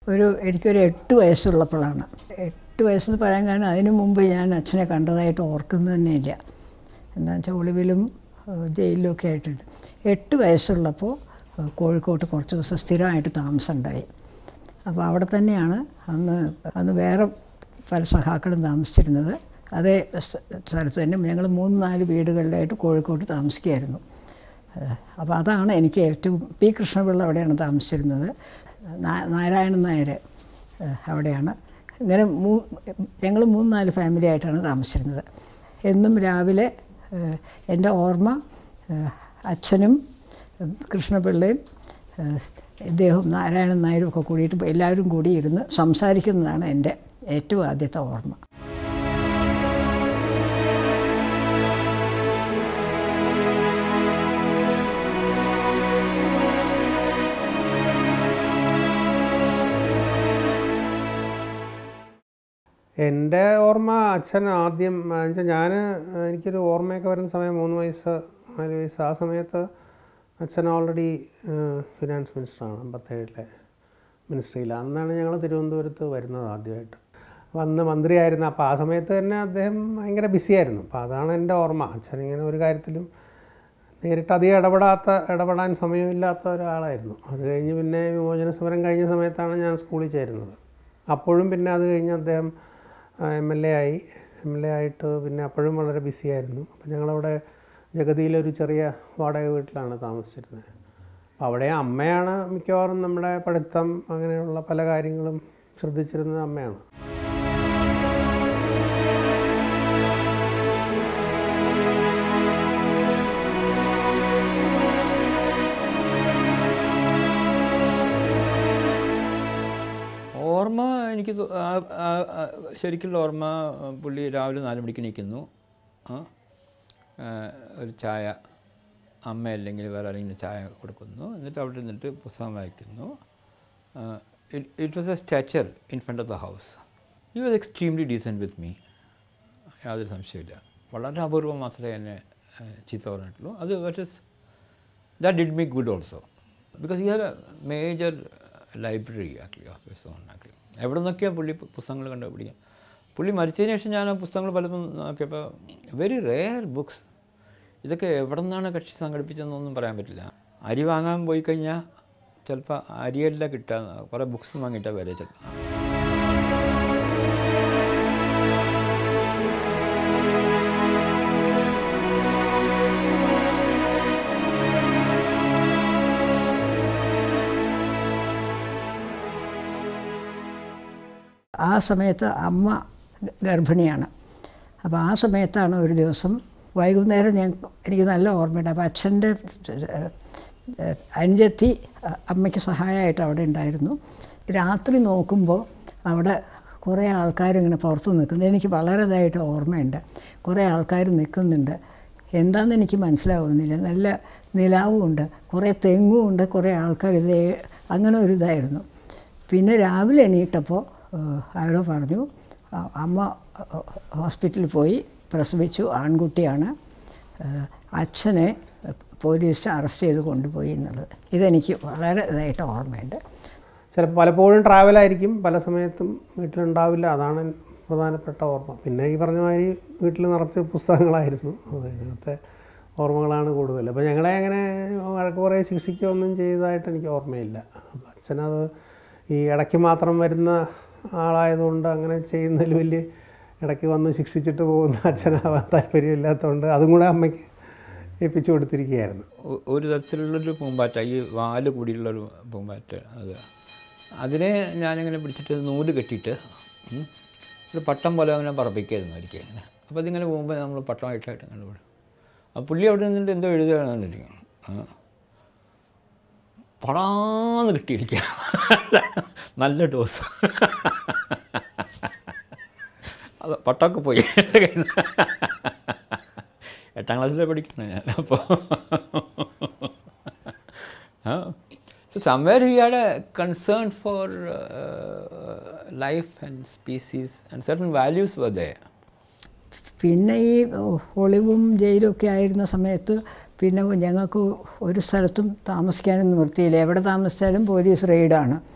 ഒരു എനിക്കൊരു എട്ട് വയസ്സുള്ളപ്പോഴാണ് എട്ട് വയസ്സെന്ന് പറയാൻ കാരണം അതിനു മുമ്പ് ഞാൻ അച്ഛനെ കണ്ടതായിട്ട് ഓർക്കുന്നത് തന്നെയില്ല എന്താ വെച്ചാൽ ഒളിവിലും ഏഹ്, ജയിലിലും ഒക്കെ ആയിട്ടുണ്ട് എട്ട് വയസ്സുള്ളപ്പോൾ ഏഹ്, കോഴിക്കോട്ട് കുറച്ച് ദിവസം സ്ഥിരമായിട്ട് താമസം ഉണ്ടായി അപ്പോൾ അവിടെ തന്നെയാണ് അന്ന് അന്ന് വേറെ പല സഹാക്കളും താമസിച്ചിരുന്നത് അതേ സ്ഥ- സ്ഥലത്ത് തന്നെ ഞങ്ങൾ മൂന്ന് നാല് വീടുകളിലായിട്ട് കോഴിക്കോട്ട് താമസിക്കുകയായിരുന്നു അപ്പോൾ അതാണ് എനിക്ക് ഏറ്റവും പി കൃഷ്ണപിള്ള അവിടെയാണ് താമസിച്ചിരുന്നത് നാ- നാരായണൻ നായർ ഏഹ്, അവിടെയാണ് ഇങ്ങനെ മൂ ഞങ്ങൾ മൂന്ന് നാല് ഫാമിലി ആയിട്ടാണ് താമസിച്ചിരുന്നത് എന്നും രാവിലെ ഏഹ്, എൻ്റെ ഓർമ്മ ഏഹ്, അച്ഛനും ഏഹ്, കൃഷ്ണപിള്ളയും ഏഹ്, ഇദ്ദേഹവും നാരായണൻ നായരും ഒക്കെ കൂടിയിട്ട് എല്ലാവരും കൂടി ഇരുന്ന് സംസാരിക്കുന്നതാണ് എൻ്റെ ഏറ്റവും ആദ്യത്തെ ഓർമ്മ എൻ്റെ ഓർമ്മ അച്ഛൻ ആദ്യം എന്നുവെച്ചാൽ ഞാൻ എനിക്കൊരു ഓർമ്മയൊക്കെ വരുന്ന സമയം മൂന്ന് വയസ്സ് നാല് വയസ്സ് ആ സമയത്ത് അച്ഛൻ ഓൾറെഡി ഫിനാൻസ് മിനിസ്റ്ററാണ് അമ്പത്തേഴിലെ മിനിസ്ട്രിയിൽ അന്നാണ് ഞങ്ങൾ തിരുവനന്തപുരത്ത് വരുന്നത് ആദ്യമായിട്ട് വന്ന് മന്ത്രിയായിരുന്നു അപ്പോൾ ആ സമയത്ത് തന്നെ അദ്ദേഹം ഭയങ്കര ബിസിയായിരുന്നു അപ്പോൾ അതാണ് എൻ്റെ ഓർമ്മ അച്ഛൻ ഇങ്ങനെ ഒരു കാര്യത്തിലും നേരിട്ട് അധികം ഇടപെടാത്ത ഇടപെടാൻ സമയമില്ലാത്ത ഒരാളായിരുന്നു അത് കഴിഞ്ഞ് പിന്നെ വിമോചന സമരം കഴിഞ്ഞ സമയത്താണ് ഞാൻ സ്കൂളിൽ ചേരുന്നത് അപ്പോഴും പിന്നെ അത് കഴിഞ്ഞ് അദ്ദേഹം എം എൽ എ ആയി എം എൽ എ ആയിട്ട് പിന്നെ അപ്പോഴും വളരെ ബിസി ആയിരുന്നു അപ്പം ഞങ്ങളവിടെ ജഗതിയിലൊരു ചെറിയ വാടക വീട്ടിലാണ് താമസിച്ചിരുന്നത് അപ്പോൾ അവിടെ അമ്മയാണ് മിക്കവാറും നമ്മുടെ പഠിത്തം അങ്ങനെയുള്ള പല കാര്യങ്ങളും ശ്രദ്ധിച്ചിരുന്നത് അമ്മയാണ് ഓർമ്മ എനിക്ക് തോ- ആ- ആ- ആ ശരിക്കുള്ള ഓർമ്മ പുള്ളി രാവിലെ നാല് മണിക്ക് നിൽക്കുന്നു ആ, ആ, ഒരു ചായ അമ്മ അല്ലെങ്കിൽ വേറെ ആരെങ്കിലും ചായ കൊടുക്കുന്നു എന്നിട്ട് അവിടെ നിന്നിട്ട് പുസ്തകം വായിക്കുന്നു it was a statue in front of the house he was extremely decent with me യാതൊരു സംശയമില്ല വളരെ അപൂർവം മാത്രമേ എന്നെ ആ, ചീത്ത പറഞ്ഞിട്ടുള്ളൂ അത് what is that did me good also because he had a major library actually of his own actually എവിടെ നിന്നൊക്കെയാണ് പുള്ളി പു- പുസ്തകങ്ങൾ കണ്ടുപിടിക്കുക പുള്ളി മരിച്ചതിന് ശേഷം ഞാൻ ആ പുസ്തകങ്ങൾ പലതും നോക്കിയപ്പോൾ വെരി റെയർ ബുക്സ് ഇതൊക്കെ എവിടെ നിന്നാണ് കക്ഷി സംഘടിപ്പിച്ചതെന്നൊന്നും പറയാൻ പറ്റില്ല അരി വാങ്ങാൻ പോയി കഴിഞ്ഞാൽ ചിലപ്പോൾ അരിയല്ല കിട്ടുക കുറേ ബുക്സ് വാങ്ങിയിട്ടാണ് വരെ ചിലപ്പോൾ ആ സമയത്ത് അമ്മ ഗർഭിണിയാണ് അപ്പോൾ ആ സമയത്താണ് ഒരു ദിവസം വൈകുന്നേരം ഞാൻ എനിക്ക് നല്ല ഓർമ്മയുണ്ട് അപ്പോൾ അച്ഛൻ്റെ അനുജത്തി അമ്മയ്ക്ക് സഹായമായിട്ട് അവിടെ ഉണ്ടായിരുന്നു രാത്രി നോക്കുമ്പോൾ അവിടെ കുറേ ആൾക്കാർ ഇങ്ങനെ പുറത്ത് നിൽക്കുന്നു എനിക്ക് വളരെ ഇതായിട്ട് ഓർമ്മയുണ്ട് കുറേ ആൾക്കാർ നിൽക്കുന്നുണ്ട് എന്താണെന്ന് എനിക്ക് മനസ്സിലാവുന്നില്ല നല്ല നിലാവും ഉണ്ട് കുറേ തെങ്ങും ഉണ്ട് കുറേ ആൾക്കാർ ഇതേ അങ്ങനെ ഒരു ഇതായിരുന്നു പിന്നെ രാവിലെ എണീറ്റപ്പോൾ ഏഹ്, ആരോ പറഞ്ഞു അ- അമ്മ ഏഹ്, ഹോസ്പിറ്റലിൽ പോയി പ്രസവിച്ചു ആൺകുട്ടിയാണ് ഏഹ്, അച്ഛനെ പോലീസ് അറസ്റ്റ് ചെയ്ത് കൊണ്ടുപോയി എന്നുള്ളത് ഇതെനിക്ക് വളരെ ഇതായിട്ട് ഓർമ്മയുണ്ട് ചിലപ്പോൾ പലപ്പോഴും ട്രാവലായിരിക്കും പല സമയത്തും വീട്ടിലുണ്ടാവില്ല അതാണ് പ്രധാനപ്പെട്ട ഓർമ്മ പിന്നെ ഈ പറഞ്ഞ മാതിരി വീട്ടിൽ നിറച്ച് പുസ്തകങ്ങളായിരുന്നു അതിനകത്തെ ഓർമ്മകളാണ് കൂടുതൽ അപ്പോൾ ഞങ്ങളെ അങ്ങനെ വഴക്ക് കുറേ ശിക്ഷിക്കുകയൊന്നും ചെയ്തതായിട്ട് എനിക്ക് ഓർമ്മയില്ല അപ്പോൾ അച്ഛനത് ഈ ഇടയ്ക്ക് മാത്രം വരുന്ന ആളായതുകൊണ്ട് അങ്ങനെ ചെയ്യുന്നതിൽ വലിയ ഇടയ്ക്ക് വന്ന് ശിക്ഷിച്ചിട്ട് പോകുന്ന അച്ഛനാവാൻ താല്പര്യമില്ലാത്തതുകൊണ്ട് അതും കൂടെ അമ്മയ്ക്ക് ഏൽപ്പിച്ചു കൊടുത്തിരിക്കുകയായിരുന്നു ഒ- ഒരു തരത്തിലുള്ളൊരു പൂമ്പാറ്റ ഈ വാല് കൂടിയുള്ളൊരു പൂമ്പാറ്റ അത് അതിനെ ഞാനിങ്ങനെ പിടിച്ചിട്ട് നൂല് കെട്ടിയിട്ട് ഉം, ഒരു പട്ടം പോലെ അങ്ങനെ പറപ്പിക്കായിരുന്നു ഒരിക്കൽ ഇങ്ങനെ അപ്പോൾ അതിങ്ങനെ പോകുമ്പോൾ നമ്മൾ പട്ടമായിട്ടായിട്ട് അങ്ങനെ വിടും ആ പുള്ളി അവിടെ നിന്നിട്ട് എന്തോ എഴുതുകയാണെന്നിരിക്കും ആ പടാന്ന് കിട്ടിയിരിക്കുക നല്ല ഡോസ് അത് പട്ടമൊക്കെ പോയി എട്ടാം ക്ലാസ്സിലെ പഠിക്കുന്നത് ഞാൻ അപ്പോൾ So somewhere he had a concern for uh, life and species and certain values were there. പിന്നെ ഈ ഒളിവും ജയിലും ഒക്കെ ആയിരുന്ന സമയത്ത് പിന്നെ ഞങ്ങൾക്ക് ഒരു സ്ഥലത്തും താമസിക്കാനും നിവൃത്തിയില്ല എവിടെ താമസിച്ചാലും പോലീസ് റെയ്ഡാണ്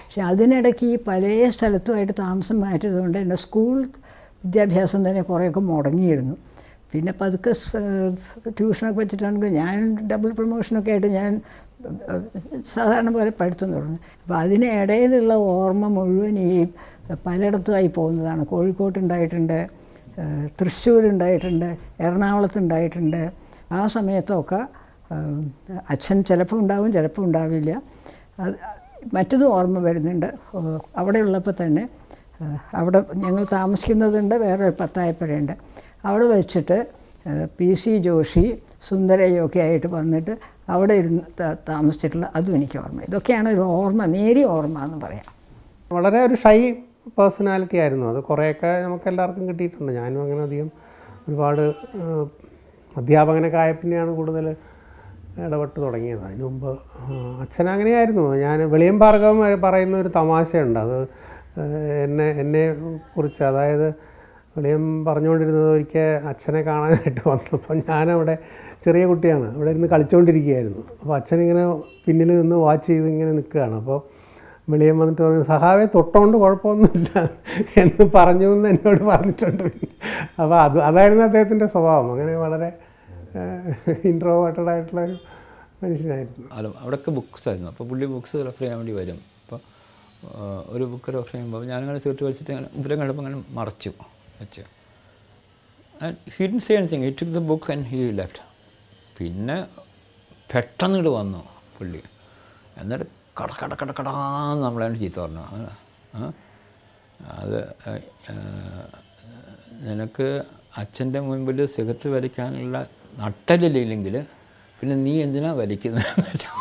പക്ഷെ അതിനിടയ്ക്ക് ഈ പല സ്ഥലത്തുമായിട്ട് താമസം മാറ്റിയതുകൊണ്ട് എൻ്റെ സ്കൂൾ വിദ്യാഭ്യാസം തന്നെ കുറേയൊക്കെ മുടങ്ങിയിരുന്നു പിന്നെ പതുക്കെ സ്- ട്യൂഷനൊക്കെ വെച്ചിട്ടാണെങ്കിൽ ഞാൻ ഡബിൾ പ്രൊമോഷനൊക്കെ ആയിട്ട് ഞാൻ സാധാരണ പോലെ പഠിത്തം തുടങ്ങി അപ്പോൾ അതിനിടയിലുള്ള ഓർമ്മ മുഴുവൻ ഈ പലയിടത്തുമായി പോകുന്നതാണ് കോഴിക്കോട്ടുണ്ടായിട്ടുണ്ട് ഏഹ് തൃശ്ശൂരുണ്ടായിട്ടുണ്ട് എറണാകുളത്തുണ്ടായിട്ടുണ്ട് ആ സമയത്തൊക്കെ ഏഹ് അച്ഛൻ ചിലപ്പോൾ ഉണ്ടാവും ചിലപ്പോൾ ഉണ്ടാവില്ല അത് മറ്റതും ഓർമ്മ വരുന്നുണ്ട് ഏഹ് അവിടെ ഉള്ളപ്പോൾ തന്നെ ഏഹ് അവിടെ ഞങ്ങൾ താമസിക്കുന്നതുണ്ട് വേറെ ഒരു പത്തായപ്പുരയുണ്ട് അവിടെ വെച്ചിട്ട് ഏഹ് പി സി ജോഷി സുന്ദരയൊക്കെ ആയിട്ട് വന്നിട്ട് അവിടെ ഇരുന്ന് താ- താമസിച്ചിട്ടുള്ള അതും എനിക്ക് ഓർമ്മ ഇതൊക്കെയാണ് ഒരു ഓർമ്മ നേരിയ ഓർമ്മ എന്ന് പറയാം വളരെ ഒരു ഷൈ പേഴ്സണാലിറ്റി ആയിരുന്നു അത് കുറേയൊക്കെ നമുക്ക് എല്ലാവർക്കും കിട്ടിയിട്ടുണ്ട് ഞാനും അങ്ങനെ അധികം ഒരുപാട് ഏഹ്, അധ്യാപകനൊക്കെ ആയ പിന്നെയാണ് കൂടുതൽ ഇടപെട്ട് തുടങ്ങിയത് അതിന് മുമ്പ് ആഹ്, അച്ഛൻ അങ്ങനെയായിരുന്നു ഞാൻ വെളിയം ഭാർഗവം വരെ പറയുന്ന ഒരു തമാശയുണ്ട് അത് ഏഹ്, എന്നെ എന്നെ കുറിച്ച് അതായത് വെളിയം പറഞ്ഞുകൊണ്ടിരുന്നത് ഒരിക്കൽ അച്ഛനെ കാണാനായിട്ട് വന്നപ്പോൾ ഞാനവിടെ ചെറിയ കുട്ടിയാണ് അവിടെ ഇരുന്ന് കളിച്ചുകൊണ്ടിരിക്കുകയായിരുന്നു അപ്പോൾ അച്ഛനിങ്ങനെ പിന്നിൽ നിന്ന് വാച്ച് ചെയ്ത് ഇങ്ങനെ നിൽക്കുകയാണ് അപ്പോൾ വെളിയം വന്നിട്ട് പറഞ്ഞു സഹാവെ തൊട്ടോണ്ട് കുഴപ്പമൊന്നുമില്ല എന്ന് പറഞ്ഞു എന്ന് എന്നോട് പറഞ്ഞിട്ടുണ്ട് അപ്പോൾ അത് അതായിരുന്നു അദ്ദേഹത്തിൻ്റെ സ്വഭാവം അങ്ങനെ വളരെ ഇൻട്രോവേർട്ടഡ് ആയിട്ടുള്ള ഒരു മനുഷ്യനായിരുന്നു അല്ല അവിടെയൊക്കെ ബുക്സ് ആയിരുന്നു അപ്പോൾ പുള്ളി ബുക്സ് റെഫർ ചെയ്യാൻ വേണ്ടി വരും അപ്പോൾ ഒരു ബുക്ക് റെഫർ ചെയ്യുമ്പോൾ ഞാനങ്ങനെ സീറ്റ് വെച്ചിട്ട് ഇങ്ങനെ ഇവരെ കണ്ടപ്പോൾ അങ്ങനെ മറച്ചു വെച്ച് hidden say anything he took the book and he left പിന്നെ പെട്ടെന്ന് ഇങ്ങോട്ട് വന്നു പുള്ളി എന്നിട്ട് കട കട കട കടാന്ന് നമ്മളെ ചീത്ത പറഞ്ഞു അങ്ങനെ, ആ? അത് ആ, നിനക്ക് അച്ഛൻ്റെ മുൻപിൽ സിഗരറ്റ് വലിക്കാനുള്ള നട്ടലില്ലെങ്കിൽ പിന്നെ നീ എന്തിനാ വലിക്കുന്നത്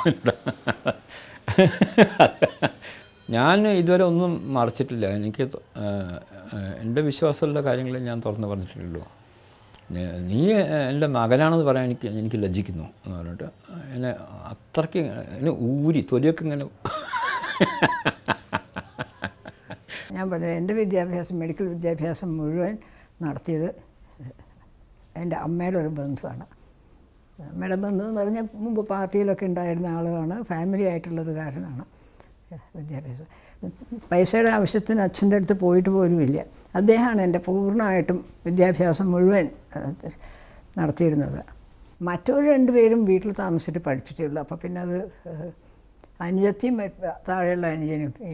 ഞാൻ ഇതുവരെ ഒന്നും മറച്ചിട്ടില്ല എനിക്ക് ത- ആ, ആ, എൻ്റെ വിശ്വാസമുള്ള കാര്യങ്ങൾ ഞാൻ തുറന്ന് പറഞ്ഞിട്ടുള്ളൂ നി- നീ എൻ്റെ മകനാണെന്ന് പറയാൻ എനിക്ക് എനിക്ക് ലജ്ജിക്കുന്നു എന്ന് പറഞ്ഞിട്ട് എന്നെ അത്രയ്ക്ക് എന്നെ ഊരി തൊലിയൊക്കെ ഇങ്ങനെ ഞാൻ പറഞ്ഞു എൻ്റെ വിദ്യാഭ്യാസം മെഡിക്കൽ വിദ്യാഭ്യാസം മുഴുവൻ നടത്തിയത് എൻ്റെ അമ്മയുടെ ഒരു ബന്ധുവാണ് അമ്മയുടെ ബന്ധു എന്ന് പറഞ്ഞാൽ മുമ്പ് പാർട്ടിയിലൊക്കെ ഉണ്ടായിരുന്ന ആളുകളാണ് ഫാമിലി ആയിട്ടുള്ളത് കാരണമാണ് വിദ്യാഭ്യാസം പൈസയുടെ ആവശ്യത്തിന് അച്ഛൻ്റെ അടുത്ത് പോയിട്ട് പോലുമില്ല അദ്ദേഹമാണ് എൻ്റെ പൂർണ്ണമായിട്ടും വിദ്യാഭ്യാസം മുഴുവൻ ഏഹ്, നടത്തിയിരുന്നത് മറ്റൊരു രണ്ടുപേരും വീട്ടിൽ താമസിച്ചിട്ട് പഠിച്ചിട്ടുള്ളൂ അപ്പോൾ പിന്നെ അത് ഏഹ്, അനുജത്തിയും മറ്റ് താഴെയുള്ള അനുജനും ഈ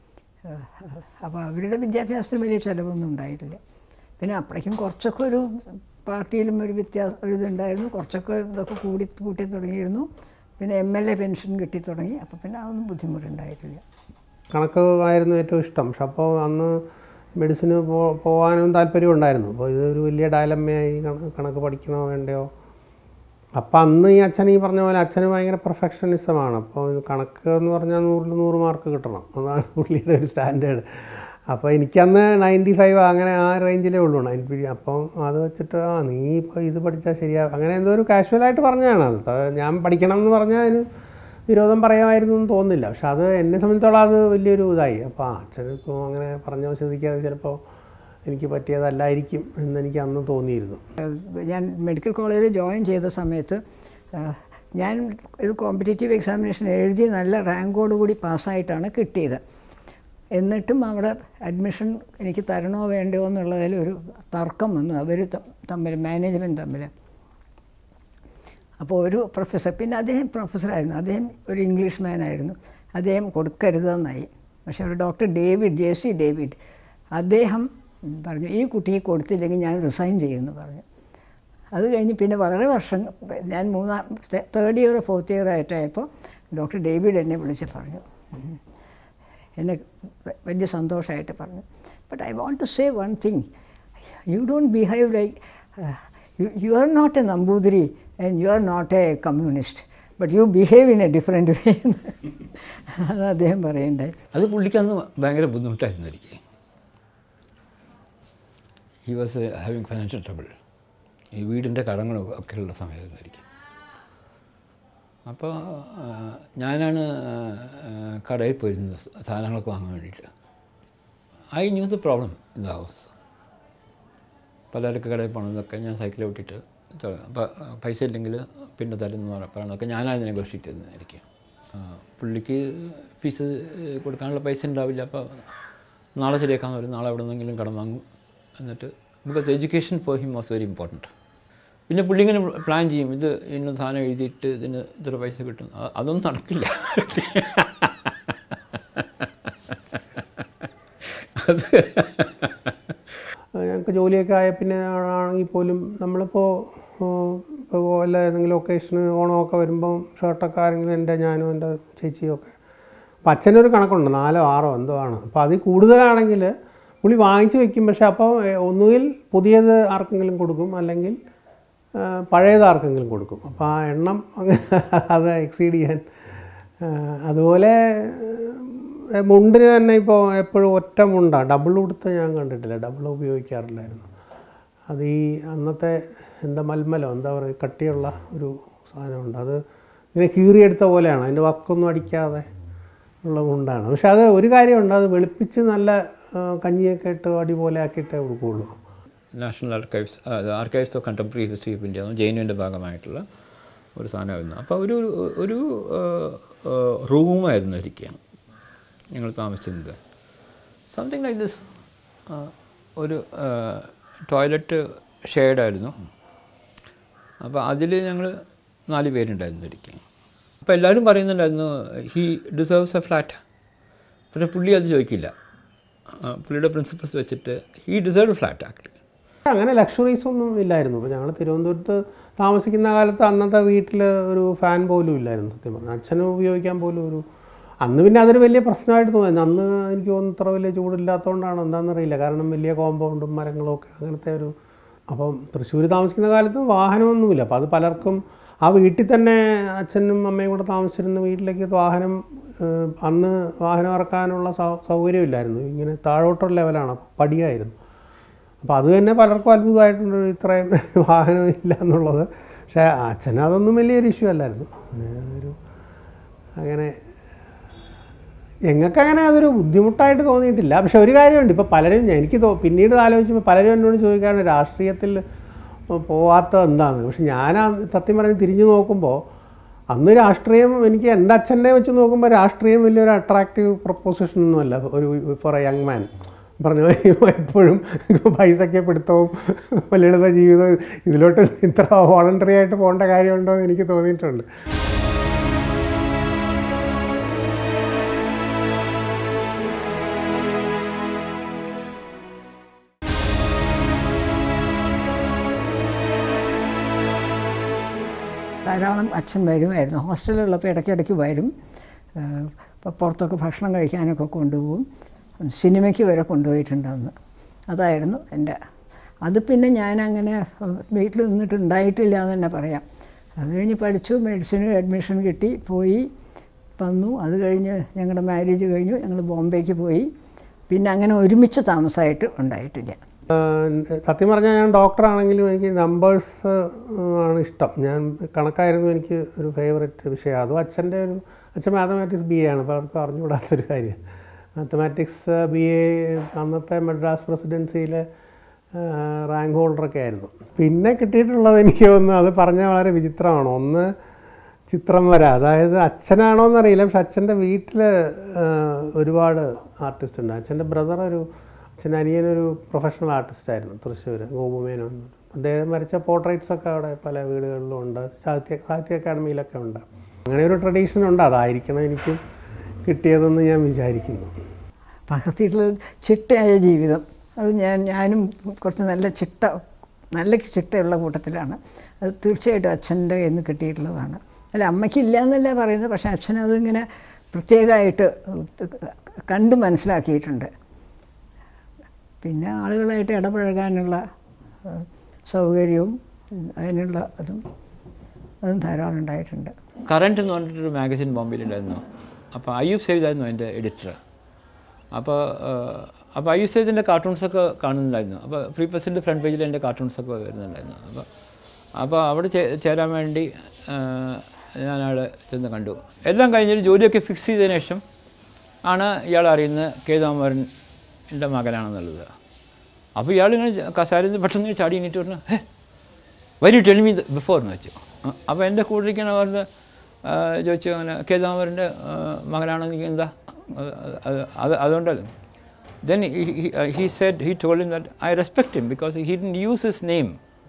അപ്പോൾ അവരുടെ വിദ്യാഭ്യാസത്തിന് വലിയ ചിലവൊന്നും ഉണ്ടായിട്ടില്ല പിന്നെ അപ്പോഴേക്കും കുറച്ചൊക്കെ ഒരു പാർട്ടിയിലും ഒരു വ്യത്യാസം ഒരു ഇതുണ്ടായിരുന്നു കുറച്ചൊക്കെ ഇതൊക്കെ കൂടി കൂട്ടി തുടങ്ങിയിരുന്നു പിന്നെ എം എൽ എ പെൻഷൻ കിട്ടി തുടങ്ങി അപ്പോൾ പിന്നെ അതൊന്നും ബുദ്ധിമുട്ടുണ്ടായിട്ടില്ല കണക്ക് ആയിരുന്നു ഏറ്റവും ഇഷ്ടം പക്ഷെ അപ്പോൾ അന്ന് മെഡിസിന് പോ പോകാനും താല്പര്യം ഉണ്ടായിരുന്നു അപ്പോൾ ഇതൊരു വലിയ ഡയലമ്മയായി കണ- കണക്ക് പഠിക്കണോ വേണ്ടയോ അപ്പം അന്ന് ഈ അച്ഛൻ ഈ പറഞ്ഞ പോലെ അച്ഛന് ഭയങ്കര പെർഫെക്ഷനിസമാണ് അപ്പോൾ ഇത് കണക്ക് എന്ന് പറഞ്ഞാൽ നൂറിൽ നൂറ് മാർക്ക് കിട്ടണം അതാണ് പുള്ളിയുടെ ഒരു സ്റ്റാൻഡേർഡ് അപ്പോൾ എനിക്കന്ന് നയൻറ്റി ഫൈവ് അങ്ങനെ ആ റേഞ്ചിലേ ഉള്ളൂ നയൻറ്റി അപ്പം അത് വെച്ചിട്ട് ആ നീ ഇപ്പോൾ ഇത് പഠിച്ചാൽ ശരിയാ അങ്ങനെ എന്തോ ഒരു കാഷ്വലായിട്ട് പറഞ്ഞതാണ് അത് ത- ഞാൻ പഠിക്കണം എന്ന് പറഞ്ഞാൽ അതിന് വിരോധം പറയാമായിരുന്നു എന്ന് തോന്നുന്നില്ല പക്ഷെ അത് എന്നെ സംബന്ധിച്ചോളം അത് വലിയൊരു ഇതായി അപ്പോൾ ആ അച്ഛനിപ്പോൾ അങ്ങനെ പറഞ്ഞ സ്ഥിതിക്ക് അത് ചിലപ്പോൾ എനിക്ക് പറ്റിയതല്ലായിരിക്കും എന്ന് എനിക്ക് അന്ന് തോന്നിയിരുന്നു ഏഹ് ഞാൻ മെഡിക്കൽ കോളേജിൽ ജോയിൻ ചെയ്ത സമയത്ത് ഏഹ് ഞാൻ ഇത് കോമ്പറ്റേറ്റീവ് എക്സാമിനേഷൻ എഴുതി നല്ല റാങ്കോട് കൂടി പാസ്സായിട്ടാണ് കിട്ടിയത് എന്നിട്ടും അവിടെ അഡ്മിഷൻ എനിക്ക് തരണോ വേണ്ടയോ എന്നുള്ളതിൽ ഒരു തർക്കം വന്നു അവർ തമ്മിൽ മാനേജ്മെൻറ്റ് തമ്മിൽ അപ്പോൾ ഒരു പ്രൊഫസർ പിന്നെ അദ്ദേഹം പ്രൊഫസറായിരുന്നു അദ്ദേഹം ഒരു ഇംഗ്ലീഷ് മാനായിരുന്നു അദ്ദേഹം കൊടുക്കരുതെന്നായി പക്ഷേ ഒരു doctor David J C David അദ്ദേഹം പറഞ്ഞു ഈ കുട്ടിയെ കൊടുത്തില്ലെങ്കിൽ ഞാൻ റിസൈൻ ചെയ്യുമെന്ന് പറഞ്ഞു അത് കഴിഞ്ഞ് പിന്നെ വളരെ വർഷം ഞാൻ മൂന്നാം തേർഡ് ഇയർ ഫോർത്ത് ഇയർ ആയിട്ടായപ്പോൾ ഡോക്ടർ ഡേവിഡ് എന്നെ വിളിച്ച് പറഞ്ഞു ഉം. എന്നെ വ- വലിയ സന്തോഷമായിട്ട് പറഞ്ഞു but I want to say one thing you don't behave like you are not a Namboothiri and you are not a communist but you behave in a different way അത് അദ്ദേഹം പറയണ്ടായി അത് പുള്ളിക്കന്ന് ഭയങ്കര ബുദ്ധിമുട്ടായിരുന്നു എനിക്ക് he was having financial trouble ഈ വീടിൻ്റെ കടങ്ങളും ഒക്കെ ഉള്ള സമയമായിരുന്നു എനിക്ക് അപ്പോൾ ആ, ഞാനാണ് ആ, കടയിൽ പോയിരുന്നത് സാധനങ്ങളൊക്കെ വാങ്ങാൻ വേണ്ടിയിട്ട് I knew the problem in the house പലരൊക്കെ കടയിൽ പോകണമെന്നൊക്കെ ഞാൻ സൈക്കിൾ ഓട്ടിട്ട് അപ്പോൾ പൈസ ഇല്ലെങ്കിൽ പിന്നെ തരുമെന്ന് പറഞ്ഞപ്പോഴാണൊക്കെ ഞാനാണ് നെഗോഷിയേറ്റ് ചെയ്തത് എനിക്ക് ആ, പുള്ളിക്ക് ഫീസ് കൊടുക്കാനുള്ള പൈസ ഉണ്ടാവില്ല അപ്പോൾ നാളെ ശരിയാക്കാൻ വരും നാളെ എവിടെ നിന്നെങ്കിലും കടം വാങ്ങും എന്നിട്ട് because education for him was very important പിന്നെ പുള്ളി ഇങ്ങനെ പ്ലാൻ ചെയ്യും ഇത് ഇന്ന സാധനം എഴുതിയിട്ട് ഇതിന് ഇത്ര പൈസ കിട്ടും അ- അതൊന്നും നടക്കില്ല അത് ഞങ്ങൾക്ക് ജോലിയൊക്കെ ആയ പിന്നെ ആണെങ്കിൽ പോലും നമ്മളിപ്പോൾ ഇപ്പോൾ വല്ല ഏതെങ്കിലും ഒക്കേഷന് ഓണമൊക്കെ വരുമ്പം ഷർട്ടൊക്കെ ആരെങ്കിലും എൻ്റെ ഞാനും എൻ്റെ ചേച്ചിയും ഒക്കെ അപ്പം അച്ഛനൊരു കണക്കുണ്ട് നാലോ ആറോ എന്തോ ആണ് അപ്പോൾ അതിൽ കൂടുതലാണെങ്കിൽ പുള്ളി വാങ്ങിച്ച് വെക്കും പക്ഷേ അപ്പോൾ ഏഹ്, ഒന്നുകിൽ പുതിയത് ആർക്കെങ്കിലും കൊടുക്കും അല്ലെങ്കിൽ ആ, പഴയത് ആർക്കെങ്കിലും കൊടുക്കും അപ്പോൾ ആ എണ്ണം അങ്ങ് അത് എക്സീഡ് ചെയ്യാൻ ആ, അതുപോലെ ഏ, മുണ്ടിന് തന്നെ ഇപ്പോൾ എപ്പോഴും ഒറ്റ മുണ്ടാണ് ഡബിൾ ഉടുത്ത് ഞാൻ കണ്ടിട്ടില്ല ഡബിൾ ഉപയോഗിക്കാറില്ലായിരുന്നു അത് ഈ അന്നത്തെ എന്താ മൽമലോ എന്താ പറയുക കട്ടിയുള്ള ഒരു സാധനമുണ്ട് അത് ഇങ്ങനെ കീറിയെടുത്ത പോലെയാണ് അതിൻ്റെ വക്കൊന്നും അടിക്കാതെ ഉള്ള മുണ്ടാണ് പക്ഷെ അത് ഒരു കാര്യമുണ്ട് അത് വെളുപ്പിച്ച് നല്ല ആ, കഞ്ഞിയൊക്കെ ഇട്ട് അടിപോലെ ആക്കിയിട്ടേ കൊടുക്കുകയുള്ളൂ national archives archives of contemporary history of India ജെയിനുവിൻ്റെ ഭാഗമായിട്ടുള്ള ഒരു സാധനമായിരുന്നു അപ്പോൾ ഒരു ഒരു റൂമായിരുന്നു ഇരിക്കുകയാണ് ഞങ്ങൾ താമസിച്ചിരുന്നത് സംതിങ് ലൈക്ക് ദിസ് ഒരു ടോയ്ലറ്റ് ഷെയ്ഡായിരുന്നു അപ്പോൾ അതിൽ ഞങ്ങൾ നാല് പേരുണ്ടായിരുന്നു ഇരിക്കുക അപ്പോൾ എല്ലാവരും പറയുന്നുണ്ടായിരുന്നു ഹീ ഡിസേർവ്സ് എ ഫ്ലാറ്റ് പക്ഷേ പുള്ളി അത് ചോദിക്കില്ല ആ, പുള്ളിയുടെ പ്രിൻസിപ്പൾസ് വെച്ചിട്ട് ഹീ ഡിസേർവ് ഫ്ലാറ്റ് ആക്ച്വലി അങ്ങനെ ലക്ഷറീസ് ഒന്നും ഇല്ലായിരുന്നു ഇപ്പോൾ ഞങ്ങൾ തിരുവനന്തപുരത്ത് താമസിക്കുന്ന കാലത്ത് അന്നത്തെ വീട്ടിൽ ഒരു ഫാൻ പോലും ഇല്ലായിരുന്നു സത്യം പറഞ്ഞാൽ അച്ഛനും ഉപയോഗിക്കാൻ പോലും ഒരു അന്ന് പിന്നെ അതൊരു വലിയ പ്രശ്നമായിട്ട് തോന്നി അന്ന് എനിക്ക് തോന്നുന്നു ഇത്ര വലിയ ചൂടില്ലാത്തതുകൊണ്ടാണ് എന്താണെന്നറിയില്ല കാരണം വലിയ കോമ്പൗണ്ടും മരങ്ങളും ഒക്കെ അങ്ങനത്തെ ഒരു അപ്പം തൃശ്ശൂർ താമസിക്കുന്ന കാലത്ത് വാഹനമൊന്നുമില്ല അപ്പോൾ അത് പലർക്കും ആ വീട്ടിൽ തന്നെ അച്ഛനും അമ്മയും കൂടെ താമസിച്ചിരുന്ന വീട്ടിലേക്ക് വാഹനം ഏഹ്, അന്ന് വാഹനം ഇറക്കാനുള്ള സൗ സൗകര്യമില്ലായിരുന്നു ഇങ്ങനെ താഴോട്ടുള്ള ലെവലാണ് അപ്പോൾ പടിയായിരുന്നു അപ്പോൾ അത് തന്നെ പലർക്കും അത്ഭുതമായിട്ടുണ്ട് ഇത്രയും വാഹനം ഇല്ല എന്നുള്ളത് പക്ഷേ അച്ഛന് അതൊന്നും വലിയൊരു ഇഷ്യൂ അല്ലായിരുന്നു അങ്ങനെ ഒരു അങ്ങനെ ഞങ്ങൾക്ക് അങ്ങനെ അതൊരു ബുദ്ധിമുട്ടായിട്ട് തോന്നിയിട്ടില്ല പക്ഷെ ഒരു കാര്യമുണ്ട് ഇപ്പോൾ പലരും എനിക്ക് തോ പിന്നീട് ആലോചിച്ചപ്പോൾ പലരും എന്നോട് ചോദിക്കാറുണ്ട് രാഷ്ട്രീയത്തിൽ പോവാത്ത എന്താണ് പക്ഷെ ഞാൻ ആ സത്യം പറഞ്ഞ് തിരിഞ്ഞു നോക്കുമ്പോൾ അന്ന് രാഷ്ട്രീയം എനിക്ക് എൻ്റെ അച്ഛനെ വെച്ച് നോക്കുമ്പോൾ രാഷ്ട്രീയം വലിയൊരു അട്രാക്റ്റീവ് പ്രപ്പോസിഷൻ ഒന്നുമല്ല ഒരു ഫോർ എ യങ് മാൻ പറഞ്ഞു എപ്പോഴും പൈസയ്ക്ക് പിടുത്തവും ലളിത ജീവിതവും ഇതിലോട്ട് ഇത്ര വോളണ്ടറി ആയിട്ട് പോകേണ്ട കാര്യമുണ്ടോ എന്ന് എനിക്ക് തോന്നിയിട്ടുണ്ട് ധാരാളം അച്ഛൻ വരുമായിരുന്നു ഹോസ്റ്റലിലുള്ളപ്പോൾ ഇടയ്ക്കിടയ്ക്ക് വരും ഏഹ് ഇപ്പോൾ പുറത്തൊക്കെ ഭക്ഷണം കഴിക്കാനൊക്കെ കൊണ്ടുപോകും സിനിമയ്ക്ക് വരെ കൊണ്ടുപോയിട്ടുണ്ട് അന്ന് അതായിരുന്നു എൻ്റെ അത് പിന്നെ ഞാനങ്ങനെ ഏഹ് വീട്ടിൽ നിന്നിട്ട് ഉണ്ടായിട്ടില്ല എന്ന് തന്നെ പറയാം അത് കഴിഞ്ഞ് പഠിച്ചു മെഡിസിന് അഡ്മിഷൻ കിട്ടി പോയി വന്നു അത് കഴിഞ്ഞ് ഞങ്ങളുടെ മാരേജ് കഴിഞ്ഞു ഞങ്ങൾ ബോംബെക്ക് പോയി പിന്നെ അങ്ങനെ ഒരുമിച്ച് താമസമായിട്ട് ഉണ്ടായിട്ടില്ല ആഹ് സത്യം പറഞ്ഞാൽ ഞാൻ ഡോക്ടറാണെങ്കിലും എനിക്ക് നമ്പേഴ്സ് ആണ് ഇഷ്ടം ഞാൻ കണക്കായിരുന്നു എനിക്ക് ഒരു ഫേവററ്റ് വിഷയം അതും അച്ഛൻ്റെ ഒരു അച്ഛൻ മാത്തമാറ്റിക്സ് ബി എ ആണ് അപ്പോൾ അവർക്ക് അറിഞ്ഞുകൂടാത്തൊരു കാര്യം മാത്തമാറ്റിക്സ് ബി എ അന്നത്തെ മദ്രാസ് പ്രസിഡൻസിയിലെ റാങ്ക് ഹോൾഡറൊക്കെ ആയിരുന്നു പിന്നെ കിട്ടിയിട്ടുള്ളത് എനിക്ക് തോന്നുന്നു അത് പറഞ്ഞാൽ വളരെ വിചിത്രമാണ് ഒന്ന് ചിത്രം വര അതായത് അച്ഛനാണോ എന്നറിയില്ല പക്ഷെ അച്ഛൻ്റെ വീട്ടിൽ ഒരുപാട് ആർട്ടിസ്റ്റ് ഉണ്ട് അച്ഛൻ്റെ ബ്രദർ ഒരു അച്ഛൻ്റെ അനിയനൊരു പ്രൊഫഷണൽ ആർട്ടിസ്റ്റ് ആയിരുന്നു തൃശ്ശൂർ ഗോപുമേനോൻ എന്ന് പറയും. അദ്ദേഹം വരച്ച പോർട്രേറ്റ്സ് ഒക്കെ അവിടെ പല വീടുകളിലും ഉണ്ട് സാഹിത്യ സാഹിത്യ അക്കാദമിയിലൊക്കെ ഉണ്ട് അങ്ങനെ ഒരു ട്രഡീഷൻ ഉണ്ട് അതായിരിക്കണം എനിക്കും കിട്ടിയതെന്ന് ഞാൻ വിചാരിക്കുന്നു പകർത്തിയിട്ടുള്ള ചിട്ടയായ ജീവിതം അത് ഞാൻ ഞാനും കുറച്ച് നല്ല ചിട്ട നല്ല ചിട്ടയുള്ള കൂട്ടത്തിലാണ് അത് തീർച്ചയായിട്ടും അച്ഛൻ്റെ കയ്യിൽ നിന്ന് കിട്ടിയിട്ടുള്ളതാണ് അല്ല അമ്മയ്ക്കില്ല എന്നല്ല പറയുന്നത് പക്ഷേ അച്ഛൻ അതിങ്ങനെ പ്രത്യേകമായിട്ട് കണ്ട് മനസ്സിലാക്കിയിട്ടുണ്ട് പിന്നെ ആളുകളായിട്ട് ഇടപഴകാനുള്ള ഏഹ്, സൗകര്യവും ഉം, അതിനുള്ള അതും അതും ധാരാളം ഉണ്ടായിട്ടുണ്ട് കറണ്ട് എന്ന് പറഞ്ഞിട്ടൊരു മാഗസിൻ ബോംബെയിലുണ്ടായിരുന്നു അപ്പോൾ അയ്യൂബ് സേവിദായിരുന്നു എൻ്റെ എഡിറ്റർ അപ്പോൾ അപ്പോൾ അയ്യൂബ് സേവിദിൻ്റെ കാർട്ടൂൺസൊക്കെ കാണുന്നുണ്ടായിരുന്നു അപ്പോൾ ഫ്രീ പ്രസിൻ്റെ ഫ്രണ്ട് പേജിൽ എൻ്റെ കാർട്ടൂൺസൊക്കെ വരുന്നുണ്ടായിരുന്നു അപ്പോൾ അപ്പോൾ അവിടെ ചേ ചേരാൻ വേണ്ടി ആ, ഞാൻ അവിടെ ചെന്ന് കണ്ടു എല്ലാം കഴിഞ്ഞൊരു ജോലിയൊക്കെ ഫിക്സ് ചെയ്തതിന് ശേഷം ആണ് ഇയാൾ അറിയുന്നത് കെ ദാമോദരൻ്റെ മകനാണെന്നുള്ളത് അപ്പോൾ ഇയാൾ ഇങ്ങനെ കസാരയിൽ നിന്ന് പെട്ടെന്ന് ഇങ്ങനെ ചാടി എണീറ്റ് പറഞ്ഞു ഹേ വരി ടെൽ മീ ബിഫോർ എന്ന് വെച്ചു അപ്പോൾ എൻ്റെ കൂടെ ഇരിക്കണ പറഞ്ഞ് ചോദിച്ചു അങ്ങനെ കേദാമരൻ്റെ മകനാണോ നീ എന്താ അത് അത് അത് അതുകൊണ്ടല്ലോ then he said he told him that I respect him because he didn't use his name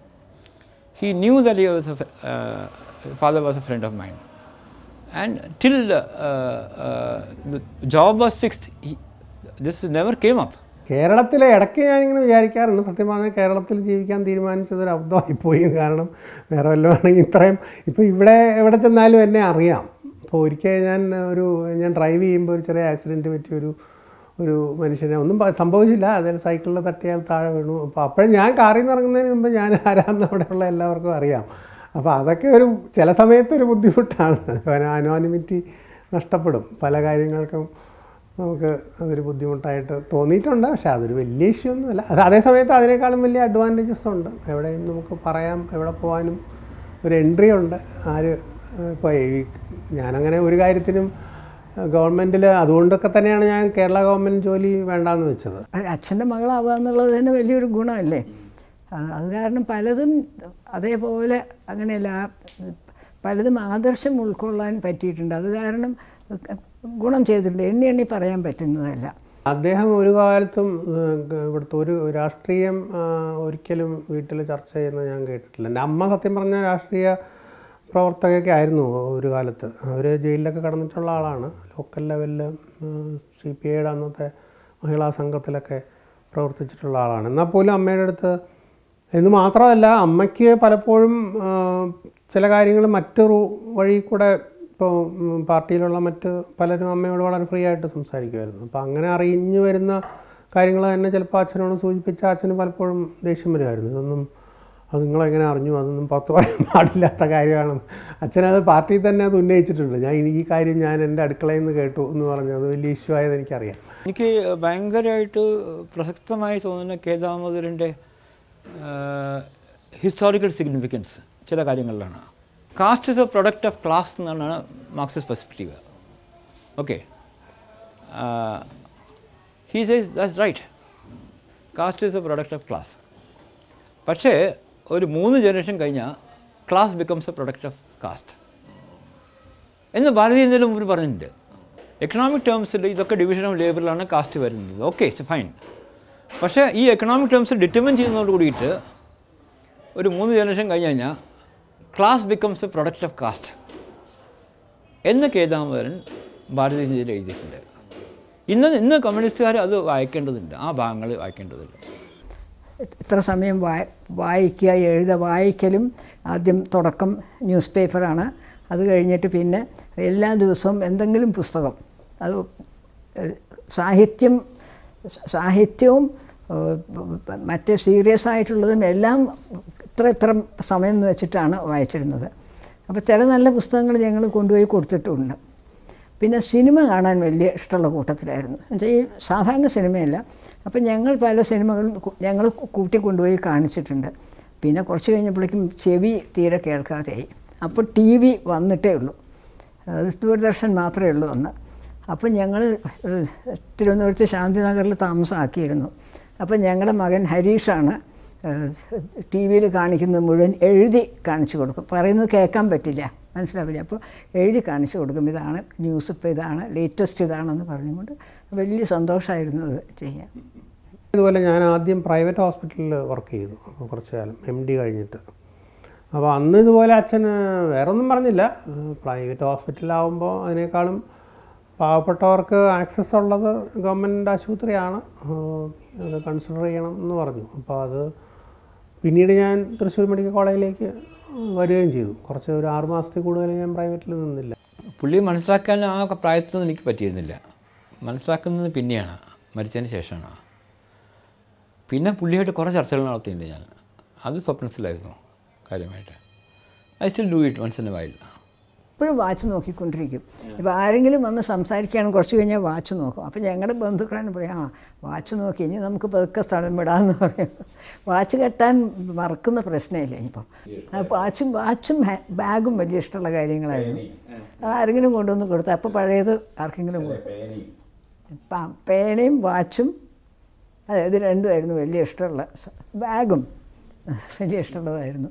he knew that he was a f- uh, father was a friend of mine and till uh, uh, the job was fixed he, this never came up കേരളത്തിലെ ഇടയ്ക്ക് ഞാനിങ്ങനെ വിചാരിക്കാറുണ്ട് സത്യം പറഞ്ഞാൽ കേരളത്തിൽ ജീവിക്കാൻ തീരുമാനിച്ചത് ഒരു അബദ്ധമായിപ്പോയി കാരണം വേറെ വല്ലതും ആണെങ്കിൽ ഇത്രയും ഇപ്പോൾ ഇവിടെ എവിടെ ചെന്നാലും എന്നെ അറിയാം അപ്പോൾ ഒരിക്കൽ ഞാൻ ഒരു ഞാൻ ഡ്രൈവ് ചെയ്യുമ്പോൾ ഒരു ചെറിയ ആക്സിഡൻറ്റ് പറ്റിയൊരു ഒരു മനുഷ്യനെ ഒന്നും പ- സംഭവിച്ചില്ല അതിൽ സൈക്കിളിൽ തട്ടിയാൽ താഴെ വീണു അപ്പോൾ അപ്പോഴും ഞാൻ കാറിൽ നിന്ന് ഇറങ്ങുന്നതിന് മുമ്പ് ഞാൻ ആരാന്ന് അവിടെയുള്ള എല്ലാവർക്കും അറിയാം അപ്പോൾ അതൊക്കെ ഒരു ചില സമയത്ത് ഒരു ബുദ്ധിമുട്ടാണ് അനോണിമിറ്റി നഷ്ടപ്പെടും പല കാര്യങ്ങൾക്കും നമുക്ക് അതൊരു ബുദ്ധിമുട്ടായിട്ട് തോന്നിയിട്ടുണ്ട് പക്ഷേ അതൊരു വലിയ ഇഷ്യൂ ഒന്നുമല്ല അത് അതേ സമയത്ത് അതിനേക്കാളും വലിയ അഡ്വാൻറ്റേജസ് ഉണ്ട് എവിടെയും നമുക്ക് പറയാം എവിടെ പോകാനും ഒരു എൻട്രി ഉണ്ട് ആര് ഇപ്പോൾ ഈ ഞാനങ്ങനെ ഒരു കാര്യത്തിനും ഗവൺമെൻറ്റിൽ അതുകൊണ്ടൊക്കെ തന്നെയാണ് ഞാൻ കേരള ഗവൺമെൻറ് ജോലി വേണ്ടാന്ന് വെച്ചത് ഒരു അച്ഛൻ്റെ മകളാവുക എന്നുള്ളത് തന്നെ വലിയൊരു ഗുണമല്ലേ ആ, അത് കാരണം പലതും അതേപോലെ അങ്ങനെയല്ല ആ, പലതും ആദർശം ഉൾക്കൊള്ളാൻ പറ്റിയിട്ടുണ്ട് അത് കാരണം ഗുണം ചെയ്തിട്ടുണ്ട് എണ്ണി എണ്ണി പറയാൻ പറ്റുന്നതല്ല അദ്ദേഹം ഒരു കാലത്തും ഏഹ്, ഗ- ഇവിടുത്തെ ഒരു രാഷ്ട്രീയം ആ, ഒരിക്കലും വീട്ടിൽ ചർച്ച ചെയ്യുന്നത് ഞാൻ കേട്ടിട്ടില്ല എൻ്റെ അമ്മ സത്യം പറഞ്ഞ രാഷ്ട്രീയ പ്രവർത്തകയൊക്കെ ആയിരുന്നു ഒരു കാലത്ത് അവർ ജയിലിലൊക്കെ കടന്നിട്ടുള്ള ആളാണ് ലോക്കൽ ലെവലിൽ സി പി ഐയുടെ അന്നത്തെ മഹിളാ സംഘത്തിലൊക്കെ പ്രവർത്തിച്ചിട്ടുള്ള ആളാണ് എന്നാൽ പോലും അമ്മയുടെ അടുത്ത് എന്ന് മാത്രമല്ല അമ്മയ്ക്ക് പലപ്പോഴും ആ, ചില കാര്യങ്ങൾ മറ്റൊരു വഴി കൂടെ ഇപ്പോൾ ഉം, പാർട്ടിയിലുള്ള മറ്റ് പലരും അമ്മയോട് വളരെ ഫ്രീ ആയിട്ട് സംസാരിക്കുമായിരുന്നു അപ്പോൾ അങ്ങനെ അറിഞ്ഞു വരുന്ന കാര്യങ്ങൾ തന്നെ ചിലപ്പോൾ അച്ഛനോട് സൂചിപ്പിച്ച അച്ഛന് പലപ്പോഴും ദേഷ്യം വരുമായിരുന്നു ഇതൊന്നും അത് നിങ്ങളെങ്ങനെ അറിഞ്ഞു അതൊന്നും പുറത്ത് പറയാൻ പാടില്ലാത്ത കാര്യമാണ് അച്ഛനത് പാർട്ടിയിൽ തന്നെ അത് ഉന്നയിച്ചിട്ടുണ്ട് ഞാൻ ഈ കാര്യം ഞാൻ എൻ്റെ അടുക്കളയിൽ നിന്ന് കേട്ടു എന്ന് പറഞ്ഞു അത് വലിയ ഇഷ്യൂ ആയത് എനിക്കറിയാം എനിക്ക് ഭയങ്കരമായിട്ട് പ്രസക്തമായി തോന്നുന്ന കെ ദാമോദരൻ്റെ ഹിസ്റ്റോറിക്കൽ സിഗ്നിഫിക്കൻസ് ചില കാര്യങ്ങളിലാണ് caste is a product of class എന്നാണ് Marxist perspective okay he says that's right caste is a product of class പക്ഷേ ഒരു മൂന്ന് ജനറേഷൻ കഴിഞ്ഞാൽ class becomes a product of caste എന്ന് ഭാരതീയ ഇന്ത്യയിലും മുമ്പ് പറഞ്ഞിട്ടുണ്ട് എക്കണോമിക് ടേംസിൽ ഇതൊക്കെ ഡിവിഷൻ ഓഫ് ലേബറിലാണ് കാസ്റ്റ് വരുന്നത് ഓക്കെ ഇറ്റ്സ് ഫൈൻ പക്ഷേ ഈ എക്കണോമിക് ടേംസ് ഡിറ്റർമിൻ ചെയ്യുന്നതോട് കൂടിയിട്ട് ഒരു മൂന്ന് ജനറേഷൻ കഴിഞ്ഞ് കഴിഞ്ഞാൽ class becomes a product of caste എന്ന് കേദാമരൻ ഭാരതീയ ഇന്ത്യയിൽ എഴുതിയിട്ടുണ്ട് ഇന്ന് ഇന്ന് കമ്മ്യൂണിസ്റ്റുകാർ അത് വായിക്കേണ്ടതുണ്ട് ആ ഭാഗങ്ങൾ വായിക്കേണ്ടതുണ്ട് ഇത്ര സമയം വായി വായിക്കുക എഴുതുക വായിക്കലും ആദ്യം തുടക്കം ന്യൂസ് പേപ്പറാണ് അത് കഴിഞ്ഞിട്ട് പിന്നെ എല്ലാ ദിവസവും എന്തെങ്കിലും പുസ്തകം അത് ഏഹ്, സാഹിത്യം സാഹിത്യവും ഏഹ്, മറ്റ് സീരിയസ് ആയിട്ടുള്ളതും എല്ലാം ഇത്ര ഇത്ര സമയം എന്ന് വെച്ചിട്ടാണ് വായിച്ചിരുന്നത് അപ്പോൾ ചില നല്ല പുസ്തകങ്ങൾ ഞങ്ങൾ കൊണ്ടുപോയി കൊടുത്തിട്ടുമുണ്ട് പിന്നെ സിനിമ കാണാൻ വലിയ ഇഷ്ടമുള്ള കൂട്ടത്തിലായിരുന്നു എന്നുവെച്ചാൽ ഈ സാധാരണ സിനിമയല്ല അപ്പം ഞങ്ങൾ പല സിനിമകളും കു- ഞങ്ങൾ കു- കൂട്ടി കൊണ്ടുപോയി കാണിച്ചിട്ടുണ്ട് പിന്നെ കുറച്ച് കഴിഞ്ഞപ്പോഴേക്കും ചെവി തീരെ കേൾക്കാതെയായി അപ്പോൾ ടി വി വന്നിട്ടേ ഉള്ളൂ അത് ദൂരദർശൻ മാത്രമേ ഉള്ളൂ അന്ന് അപ്പം ഞങ്ങൾ ഏഹ്, തിരുവനന്തപുരത്ത് ശാന്തിനഗറിൽ താമസമാക്കിയിരുന്നു അപ്പം ഞങ്ങളുടെ മകൻ ഹരീഷാണ് ടി വിയിൽ കാണിക്കുന്നത് മുഴുവൻ എഴുതി കാണിച്ചു കൊടുക്കും പറയുന്നത് കേൾക്കാൻ പറ്റില്ല മനസ്സിലാവില്ല അപ്പോൾ എഴുതി കാണിച്ചു കൊടുക്കും ഇതാണ് ന്യൂസ് ഇപ്പോൾ ഇതാണ് ലേറ്റസ്റ്റ് ഇതാണെന്ന് പറഞ്ഞുകൊണ്ട് വലിയ സന്തോഷമായിരുന്നു അത് ചെയ്യാൻ ഇതുപോലെ ഞാൻ ആദ്യം പ്രൈവറ്റ് ഹോസ്പിറ്റലിൽ വർക്ക് ചെയ്തു അപ്പോൾ കുറച്ച് കാലം എം ഡി കഴിഞ്ഞിട്ട് അപ്പോൾ അന്ന് ഇതുപോലെ അച്ഛന് വേറെ ഒന്നും പറഞ്ഞില്ല പ്രൈവറ്റ് ഹോസ്പിറ്റലാവുമ്പോൾ അതിനേക്കാളും പാവപ്പെട്ടവർക്ക് ആക്സസ് ഉള്ളത് ഗവൺമെൻറ് ആശുപത്രിയാണ് ഏഹ് അത് കൺസിഡർ ചെയ്യണം എന്ന് പറഞ്ഞു അപ്പോൾ അത് പിന്നീട് ഞാൻ തൃശ്ശൂർ മെഡിക്കൽ കോളേജിലേക്ക് വരികയും ചെയ്തു കുറച്ച് ഒരു ആറ് മാസത്തിൽ കൂടുതൽ ഞാൻ പ്രൈവറ്റിൽ നിന്നില്ല പുള്ളിയെ മനസ്സിലാക്കാൻ ആ പ്രായത്തിലൊന്നും എനിക്ക് പറ്റിയിരുന്നില്ല മനസ്സിലാക്കുന്നത് പിന്നെയാണ് മരിച്ചതിന് ശേഷമാണ് പിന്നെ പുള്ളിയായിട്ട് കുറേ ചർച്ചകൾ നടത്തിയിട്ടുണ്ട് ഞാൻ അത് സ്വപ്നത്തിലായിരുന്നു കാര്യമായിട്ട് I still do it once in a while എപ്പോഴും വാച്ച് നോക്കിക്കൊണ്ടിരിക്കും ഇപ്പോൾ ആരെങ്കിലും വന്ന് സംസാരിക്കുകയാണ് കുറച്ച് കഴിഞ്ഞാൽ വാച്ച് നോക്കും അപ്പോൾ ഞങ്ങളുടെ ബന്ധുക്കളാണ് പറയും ആ വാച്ച് നോക്കി ഇനി നമുക്ക് പതുക്കെ സ്ഥലം വിടാമെന്ന് പറയും വാച്ച് കെട്ടാൻ മറക്കുന്ന പ്രശ്നമില്ല ഇനിയിപ്പം ആ വാച്ചും വാച്ചും ഹാ- ബാഗും വലിയ ഇഷ്ടമുള്ള കാര്യങ്ങളായിരുന്നു ആരെങ്കിലും കൊണ്ടുവന്ന് കൊടുത്തു അപ്പോൾ പഴയത് ആർക്കെങ്കിലും കൊടുത്തു പ- പേനയും വാച്ചും അതെ ഇത് രണ്ടുമായിരുന്നു വലിയ ഇഷ്ടമുള്ള സ- ബാഗും വലിയ ഇഷ്ടമുള്ളതായിരുന്നു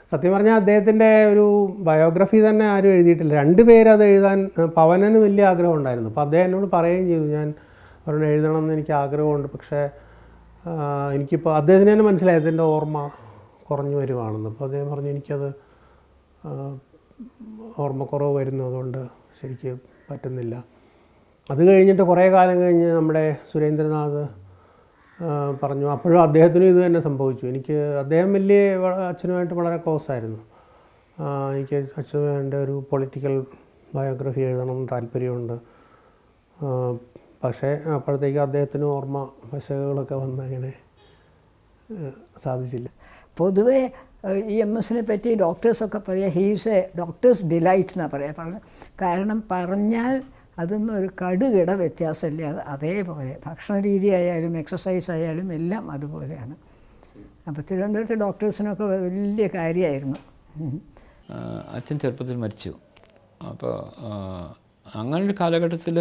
സത്യം പറഞ്ഞാൽ അദ്ദേഹത്തിൻ്റെ ഒരു ബയോഗ്രഫി തന്നെ ആരും എഴുതിയിട്ടില്ല രണ്ട് പേര് അത് എഴുതാൻ ഏഹ് പവനന് വലിയ ആഗ്രഹം ഉണ്ടായിരുന്നു അപ്പോൾ അദ്ദേഹം എന്നോട് പറയുകയും ചെയ്തു ഞാൻ ഒരെണ്ണം എഴുതണം എന്ന് എനിക്ക് ആഗ്രഹമുണ്ട് പക്ഷേ ആഹ് എനിക്കിപ്പോൾ അദ്ദേഹത്തിന് തന്നെ മനസ്സിലായി അതിൻ്റെ ഓർമ്മ കുറഞ്ഞു വരുവാണെന്ന് അപ്പോൾ അദ്ദേഹം പറഞ്ഞു എനിക്കത് ആഹ് ഓർമ്മക്കുറവ് വരുന്നു അതുകൊണ്ട് ശരിക്ക് പറ്റുന്നില്ല അത് കഴിഞ്ഞിട്ട് കുറേ കാലം കഴിഞ്ഞ് നമ്മുടെ സുരേന്ദ്രനാഥ് ആ, പറഞ്ഞു അപ്പോഴും അദ്ദേഹത്തിനും ഇത് തന്നെ സംഭവിച്ചു എനിക്ക് അദ്ദേഹം വലിയ വ- അച്ഛനുമായിട്ട് വളരെ ക്ലോസ് ആയിരുന്നു ആ, എനിക്ക് അച്ഛന് എൻ്റെ ഒരു പൊളിറ്റിക്കൽ ബയോഗ്രഫി എഴുതണം എന്ന് താല്പര്യമുണ്ട് ആ, പക്ഷേ അപ്പോഴത്തേക്ക് അദ്ദേഹത്തിന് ഓർമ്മ പശകളൊക്കെ വന്ന് അങ്ങനെ ആ, സാധിച്ചില്ല പൊതുവേ ഇ എം എസിനെ പറ്റി ഡോക്ടേഴ്സൊക്കെ പറയുക ഹീസ് എ ഡോക്ടേഴ്സ് ഡിലൈറ്റ് എന്നാണ് പറയുക പറഞ്ഞത് കാരണം പറഞ്ഞാൽ അതൊന്നും ഒരു കടുകിട വ്യത്യാസമില്ല അത് അതേപോലെ ഭക്ഷണ രീതി ആയാലും എക്സസൈസ് ആയാലും എല്ലാം അതുപോലെയാണ് അപ്പോൾ തിരുവനന്തപുരത്തെ ഡോക്ടേഴ്സിനൊക്കെ വലിയ കാര്യമായിരുന്നു ഉം. ആ, അച്ഛൻ ചെറുപ്പത്തിൽ മരിച്ചു അപ്പോൾ അങ്ങനൊരു കാലഘട്ടത്തിൽ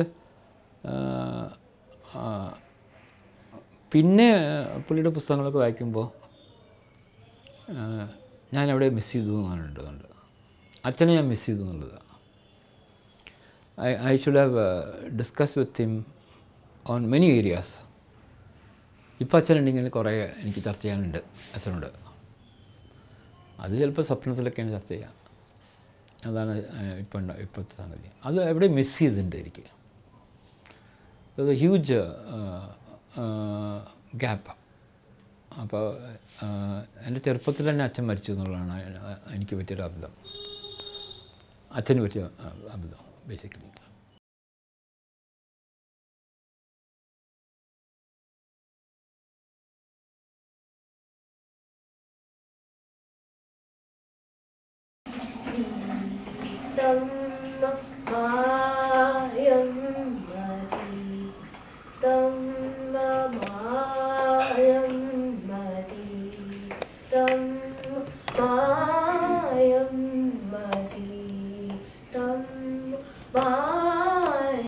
പിന്നെ പുള്ളിയുടെ പുസ്തകങ്ങളൊക്കെ വായിക്കുമ്പോൾ ഞാൻ അവിടെ മിസ് ചെയ്തു എന്നുണ്ട് അതുകൊണ്ട് അച്ഛനെ ഞാൻ മിസ് ചെയ്തു എന്നുള്ളത് I I should have discuss with him on many areas ഇപ്പോൾ അച്ഛനുണ്ടെങ്കിൽ കുറേ എനിക്ക് ചർച്ച ചെയ്യാനുണ്ട് അച്ഛനോട് അത് ചിലപ്പോൾ സ്വപ്നത്തിലൊക്കെയാണ് ചർച്ച ചെയ്യുക അതാണ് ഇപ്പോൾ ഉണ്ട ഇപ്പോഴത്തെ സംഗതി അത് എവിടെ മിസ് ചെയ്തിട്ടുണ്ട് എനിക്ക് ഹ്യൂജ് ഗ്യാപ്പ് അപ്പോൾ എൻ്റെ ചെറുപ്പത്തിൽ തന്നെ അച്ഛൻ മരിച്ചു എന്നുള്ളതാണ് എനിക്ക് പറ്റിയൊരു അബദ്ധം അച്ഛന് പറ്റിയ അബദ്ധം ബേസിക്കലി सीतं मायं सीतं मायं सीतं